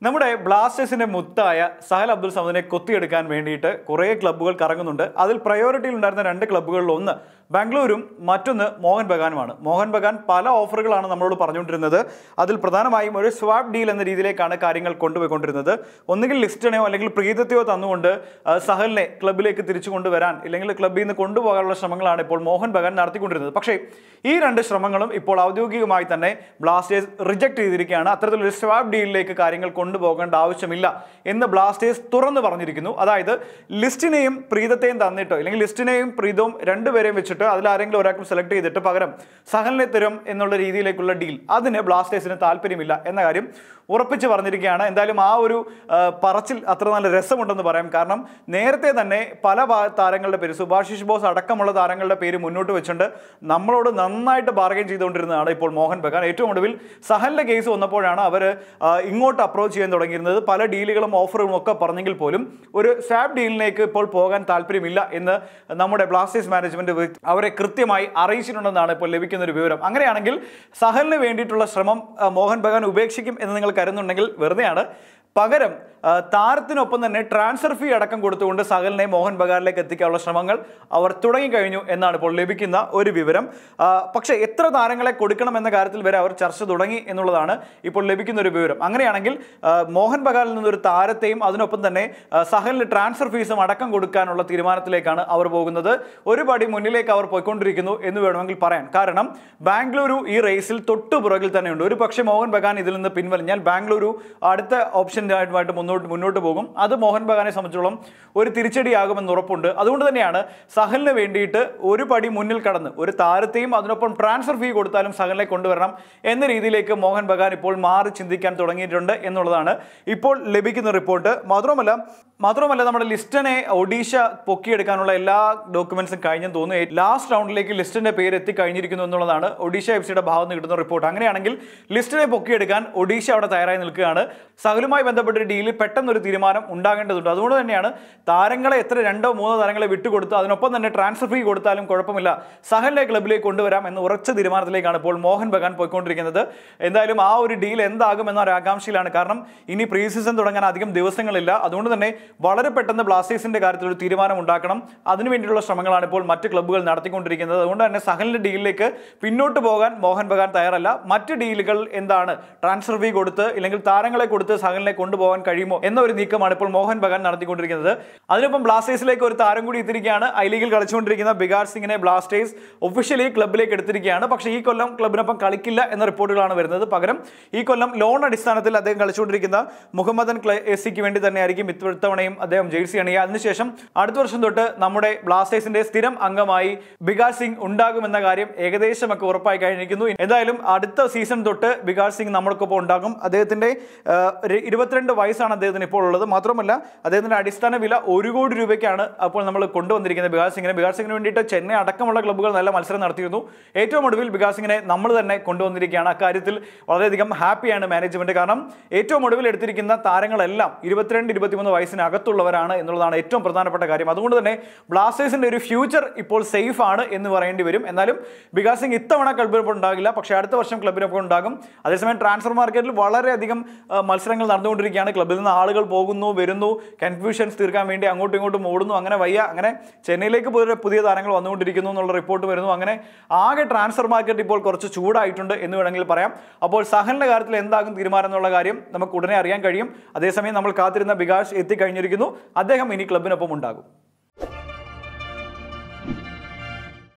നമ്മുടെ ബ്ലാസ്റ്റേഴ്സിന്റെ മുത്തായ സഹൽ അബ്ദുൽ സമദിനെ കൊത്തിയെടുക്കാൻ വേണ്ടിയിട്ട് കുറേ ക്ലബ്ബുകൾ കറങ്ങുന്നുണ്ട് അതിൽ പ്രയോറിറ്റിയിൽ ഉണ്ടായിരുന്ന രണ്ട് ക്ലബ്ബുകളിൽ ഒന്ന് ബാംഗ്ലൂരും മറ്റൊന്ന് മോഹൻ ബഗാനുമാണ് മോഹൻ ബഗാൻ പല ഓഫറുകളാണ് നമ്മളോട് പറഞ്ഞുകൊണ്ടിരുന്നത് അതിൽ പ്രധാനമായും ഒരു സ്വാപ്പ് ഡീൽ എന്ന രീതിയിലേക്കാണ് കാര്യങ്ങൾ കൊണ്ടുപോയിക്കൊണ്ടിരുന്നത് ഒന്നുകിൽ ലിസ്റ്റനെയോ അല്ലെങ്കിൽ പ്രീതത്തെയോ തന്നുകൊണ്ട് ആ, സഹലിനെ ക്ലബിലേക്ക് തിരിച്ചു കൊണ്ടുവരാൻ ഇല്ലെങ്കിൽ ക്ലബ്ബിൽ നിന്ന് കൊണ്ടുപോകാനുള്ള ശ്രമങ്ങളാണ് ഇപ്പോൾ മോഹൻ ബഗാൻ നടത്തിക്കൊണ്ടിരുന്നത് പക്ഷേ ഈ രണ്ട് ശ്രമങ്ങളും ഇപ്പോൾ ഔദ്യോഗികമായി തന്നെ ബ്ലാസ്റ്റേഴ്സ് റിജക്ട് ചെയ്തിരിക്കുകയാണ് അത്തരത്തിലൊരു സ്വാപ്പ് ഡീലിലേക്ക് കാര്യങ്ങൾ കൊണ്ടുപോകേണ്ട ആവശ്യമില്ല എന്ന് ബ്ലാസ്റ്റേഴ്സ് തുറന്നു പറഞ്ഞിരിക്കുന്നു അതായത് ലിസ്റ്റിനെയും പ്രീതത്തെയും തന്നിട്ടോ അല്ലെങ്കിൽ ലിസ്റ്റിനെയും പ്രീതവും രണ്ടുപേരെയും വെച്ചിട്ട് അതിൽ ആരെങ്കിലും ഒരാൾക്കും സെലക്ട് ചെയ്തിട്ട് പകരം സഹലിനെ തരും എന്നുള്ള രീതിയിലേക്കുള്ള ഡീൽ അതിന് ബ്ലാസ്റ്റേഴ്സിന് താല്പര്യമില്ല എന്ന കാര്യം ഉറപ്പിച്ച് പറഞ്ഞിരിക്കുകയാണ് എന്തായാലും ആ ഒരു ആ, പറച്ചിൽ അത്ര നല്ല രസമുണ്ടെന്ന് പറയാം കാരണം നേരത്തെ തന്നെ പല ഭാ- താരങ്ങളുടെ പേര് സുഭാഷിഷ് ബോസ് അടക്കമുള്ള താരങ്ങളുടെ പേര് മുന്നോട്ട് വെച്ചുകൊണ്ട് നമ്മളോട് നന്നായിട്ട് ബാർഗൈൻ ചെയ്തുകൊണ്ടിരുന്നതാണ് ഇപ്പോൾ മോഹൻ ബഗാൻ ഏറ്റവും ഒടുവിൽ സഹലിന്റെ കേസ് വന്നപ്പോഴാണ് അവർ ഇങ്ങോട്ട് അപ്രോച്ച് ചെയ്യാൻ തുടങ്ങിയിരുന്നത് പല ഡീലുകളും ഓഫറുകളും ഒക്കെ പറഞ്ഞെങ്കിൽ പോലും ഒരു സ്വാപ്പ് ഡീലിലേക്ക് ഇപ്പോൾ പോകാൻ താല്പര്യമില്ല എന്ന് നമ്മുടെ ബ്ലാസ്റ്റേഴ്സ് മാനേജ്മെന്റ് അവരെ കൃത്യമായി അറിയിച്ചിട്ടുണ്ടെന്നാണ് ഇപ്പോൾ ലഭിക്കുന്ന ഒരു വിവരം അങ്ങനെയാണെങ്കിൽ സഹലിന് വേണ്ടിയിട്ടുള്ള ശ്രമം ആ, മോഹൻ ബഗാൻ ഉപേക്ഷിക്കും എന്ന് നിങ്ങൾ കരുതുന്നുണ്ടെങ്കിൽ വെറുതെയാണ് പകരം ആ, താരത്തിനൊപ്പം തന്നെ ട്രാൻസ്ഫർ ഫീ അടക്കം കൊടുത്തുകൊണ്ട് സഹലിനെ മോഹൻ ബഗാനിലേക്ക് എത്തിക്കാനുള്ള ശ്രമങ്ങൾ അവർ തുടങ്ങിക്കഴിഞ്ഞു എന്നാണ് ഇപ്പോൾ ലഭിക്കുന്ന ഒരു വിവരം ആ, പക്ഷേ എത്ര താരങ്ങളെ കൊടുക്കണം എന്ന കാര്യത്തിൽ വരെ അവർ ചർച്ച തുടങ്ങി എന്നുള്ളതാണ് ഇപ്പോൾ ലഭിക്കുന്ന ഒരു വിവരം അങ്ങനെയാണെങ്കിൽ ആ, മോഹൻ ബഗാനിൽ നിന്നൊരു താരത്തെയും അതിനൊപ്പം തന്നെ ആ, സഹലിന് ട്രാൻസ്ഫർ ഫീസും അടക്കം കൊടുക്കാനുള്ള തീരുമാനത്തിലേക്കാണ് അവർ പോകുന്നത് ഒരു പടി മുന്നിലേക്ക് അവർ പോയിക്കൊണ്ടിരിക്കുന്നു എന്ന് വേണമെങ്കിൽ പറയാൻ കാരണം ബാംഗ്ലൂരു ഈ റേസിൽ തൊട്ടു പുറകിൽ തന്നെയുണ്ട് ഒരു പക്ഷേ മോഹൻ ബഗാൻ ഇതിൽ നിന്ന് പിൻവലിഞ്ഞാൽ ബാംഗ്ലൂരു അടുത്ത ഓപ്ഷനായിട്ട് മുന്നോട്ട് മുന്നോട്ട് പോകും അത് മോഹൻ ബഗാനെ സംബന്ധിച്ചോളം ഒരു തിരിച്ചടിയാകുമെന്ന് ഉറപ്പുണ്ട് അതുകൊണ്ട് തന്നെയാണ് സഹലിന് വേണ്ടിയിട്ട് ഒരു പടി മുന്നിൽ കടന്ന് ഒരു താരത്തെയും അതിനൊപ്പം ട്രാൻസ്ഫർ ഫീ കൊടുത്താലും സഹലിനെ കൊണ്ടുവരണം എന്ന രീതിയിലേക്ക് മോഹൻ ബഗാൻ ഇപ്പോൾ മാറി ചിന്തിക്കാൻ തുടങ്ങിയിട്ടുണ്ട് എന്നുള്ളതാണ് ഇപ്പോൾ ലഭിക്കുന്ന റിപ്പോർട്ട് മാത്രമല്ല മാത്രമല്ല നമ്മുടെ ലിസ്റ്റനെ ഒഡീഷ പൊക്കിയെടുക്കാനുള്ള എല്ലാ ഡോക്യുമെന്റ്സും കഴിഞ്ഞെന്ന് തോന്നുന്നു ലാസ്റ്റ് റൗണ്ടിലേക്ക് ലിസ്റ്റിന്റെ പേര് എത്തിക്കഴിഞ്ഞിരിക്കുന്നു എന്നുള്ളതാണ് ഒഡീഷ എഫ് സിയുടെ ഭാഗത്ത് നിന്ന് കിട്ടുന്ന റിപ്പോർട്ട് അങ്ങനെയാണെങ്കിൽ ലിസ്റ്റിനെ പൊക്കിയെടുക്കാൻ ഒഡീഷ അവിടെ തയ്യാറായി നിൽക്കുകയാണ് സഹലുമായി ബന്ധപ്പെട്ട ഡീലിൽ പെട്ടെന്ന് ഒരു തീരുമാനം ഉണ്ടാകേണ്ടതുണ്ട് അതുകൊണ്ട് തന്നെയാണ് താരങ്ങളെ എത്ര രണ്ടോ മൂന്നോ താരങ്ങളെ വിട്ടുകൊടുത്ത് അതിനൊപ്പം തന്നെ ട്രാൻസ്ഫർ ഫീ കൊടുത്താലും കുഴപ്പമില്ല സഹലിനെ ക്ലബിലേക്ക് കൊണ്ടുവരാം എന്ന ഉറച്ച തീരുമാനത്തിലേക്കാണ് ഇപ്പോൾ മോഹൻ ബഗാൻ പോയിക്കൊണ്ടിരിക്കുന്നത് എന്തായാലും ആ ഒരു ഡീൽ എന്താകും എന്ന ഒരു ആകാംക്ഷയിലാണ് കാരണം ഇനി പ്രീ സീസൺ തുടങ്ങാൻ അധികം ദിവസങ്ങളില്ല അതുകൊണ്ട് തന്നെ വളരെ പെട്ടെന്ന് ബ്ലാസ്റ്റേഴ്സിന്റെ കാര്യത്തിൽ ഒരു തീരുമാനം ഉണ്ടാക്കണം അതിനുവേണ്ടിയുള്ള ശ്രമങ്ങളാണ് ഇപ്പോൾ മറ്റ് ക്ലബ്ബുകൾ നടത്തിക്കൊണ്ടിരിക്കുന്നത് അതുകൊണ്ട് തന്നെ സഹലിന്റെ ഡീലിലേക്ക് പിന്നോട്ട് പോകാൻ മോഹൻ ബഗാൻ തയ്യാറല്ല മറ്റ് ഡീലുകൾ എന്താണ് ട്രാൻസ്ഫർ ഫീ കൊടുത്ത് ഇല്ലെങ്കിൽ താരങ്ങളെ കൊടുത്ത് സഹലിനെ കൊണ്ടുപോകാൻ കഴിയുമോ എന്ന ഒരു നീക്കമാണ് ഇപ്പോൾ മോഹൻ ബഗാൻ നടത്തിക്കൊണ്ടിരിക്കുന്നത് അതിനൊപ്പം ബ്ലാസ്റ്റേഴ്സിലേക്ക് ഒരു താരം കൂടി എത്തിയിരിക്കുകയാണ് ഐ ലീഗിൽ കളിച്ചുകൊണ്ടിരിക്കുന്ന ബിഗാർ സിംഗിനെ ബ്ലാസ്റ്റേഴ്സ് ഒഫീഷ്യലി ക്ലബിലേക്ക് എടുത്തിരിക്കുകയാണ് പക്ഷേ ഈ കൊല്ലം ക്ലബിനൊപ്പം കളിക്കില്ല എന്ന റിപ്പോർട്ടുകളാണ് വരുന്നത് പകരം ഈ കൊല്ലം ലോൺ അടിസ്ഥാനത്തിൽ അദ്ദേഹം കളിച്ചുകൊണ്ടിരിക്കുന്ന മുഹമ്മദൻ എസ് സിക്ക് വേണ്ടി തന്നെയായിരിക്കും ഇത്തവണയും അദ്ദേഹം ജേഴ്സി അണിയുക അതിനുശേഷം അടുത്ത വർഷം തൊട്ട് നമ്മുടെ ബ്ലാസ്റ്റേഴ്സിന്റെ സ്ഥിരം അംഗമായി ബിഗാർ സിംഗ് ഉണ്ടാകുമെന്ന കാര്യം ഏകദേശമൊക്കെ ഉറപ്പായി കഴിഞ്ഞിരിക്കുന്നു എന്തായാലും അടുത്ത സീസൺ തൊട്ട് ബിഗാർ സിംഗ് നമ്മൾക്കൊപ്പം ഉണ്ടാകും അദ്ദേഹത്തിന്റെ ആ, ഒരു ഇരുപത്തിരണ്ട് വയസ്സാണ് അദ്ദേഹത്തിന് ഇപ്പോൾ ഉള്ളത് മാത്രമല്ല അദ്ദേഹത്തിന്റെ അടിസ്ഥാന വില ഒരു കോടി രൂപയ്ക്കാണ് അപ്പോൾ നമ്മൾ കൊണ്ടുവന്നിരിക്കുന്നത് ബിഗാർ സിംഗിനെ ബിഗാർ സിംഗിന് വേണ്ടിയിട്ട് ചെന്നൈ അടക്കമുള്ള ക്ലബ്ബുകൾ നല്ല മത്സരം നടത്തിയിരുന്നു ഏറ്റവും ഒടുവിൽ ബിഗാർ സിംഗിനെ നമ്മൾ തന്നെ കൊണ്ടുവന്നിരിക്കുകയാണ് അക്കാര്യത്തിൽ വളരെയധികം ഹാപ്പിയാണ് മാനേജ്മെന്റ് കാരണം ഏറ്റവും ഒടുവിൽ എടുത്തിരിക്കുന്ന താരങ്ങളെല്ലാം ഇരുപത്തിരണ്ട് ഇരുപത്തിമൂന്ന് വയസ്സിനകത്തുള്ളവരാണ് എന്നുള്ളതാണ് ഏറ്റവും പ്രധാനപ്പെട്ട കാര്യം അതുകൊണ്ട് തന്നെ ബ്ലാസ്റ്റേഴ്സിന്റെ ഒരു ഫ്യൂച്ചർ ഇപ്പോൾ സേഫ് ആണ് എന്ന് പറയേണ്ടി വരും എന്നാലും ബിഗാർ സിംഗ് ഇത്തവണ ക്ലബിനൊപ്പം ഉണ്ടാകില്ല പക്ഷേ അടുത്ത വർഷം ക്ലബിനൊപ്പം ഉണ്ടാകും അതേസമയം ട്രാൻസ്ഫർ മാർക്കറ്റിൽ വളരെയധികം ആ, മത്സരങ്ങൾ നടന്നുകൊണ്ടിരിക്കുകയാണ് ക്ലബിൽ നിന്ന് ആളുകൾ പോകുന്നു വരുന്നു കൺഫ്യൂഷൻസ് തീർക്കാൻ വേണ്ടി അങ്ങോട്ടും ഇങ്ങോട്ടും ഓടുന്നു അങ്ങനെ വയ്യ അങ്ങനെ ചെന്നൈയിലേക്ക് പുതിയ പുതിയ താരങ്ങൾ വന്നുകൊണ്ടിരിക്കുന്നു എന്നുള്ള റിപ്പോർട്ട് വരുന്നു അങ്ങനെ ആകെ ട്രാൻസ്ഫർ മാർക്കറ്റ് ഇപ്പോൾ കുറച്ച് ചൂടായിട്ടുണ്ട് എന്ന് വേണമെങ്കിൽ പറയാം അപ്പോൾ സഹലിന്റെ കാര്യത്തിൽ എന്താകും തീരുമാനം എന്നുള്ള കാര്യം നമുക്ക് ഉടനെ അറിയാൻ കഴിയും അതേസമയം നമ്മൾ കാത്തിരുന്ന ബികാഷ് എത്തിക്കഴിഞ്ഞിരിക്കുന്നു അദ്ദേഹം ഇനി ക്ലബിനൊപ്പം ഉണ്ടാകും